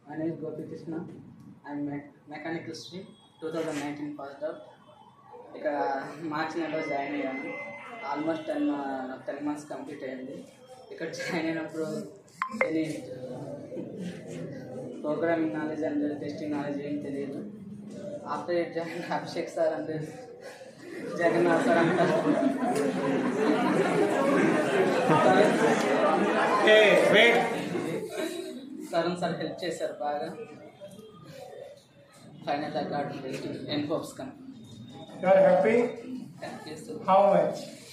My name is Gopi Krishna. I'm me- mechanical stream 2019 first out ఇక్కడ మార్చి నెలలో join అయ్యాను almost ten ten months complete అయింది ఇక్కడ జాయిన్ అయినప్పుడు any programming knowledge and testing knowledge ఏం తెలియదు after it join Abhishek sir and Jagannath sir అంటారు సరన్ సార్ హెల్ప్ చేశారు బాగా ఫైనల్ అకార్డ్ ఎన్కోప్స్ company You are happy? Thank you How much?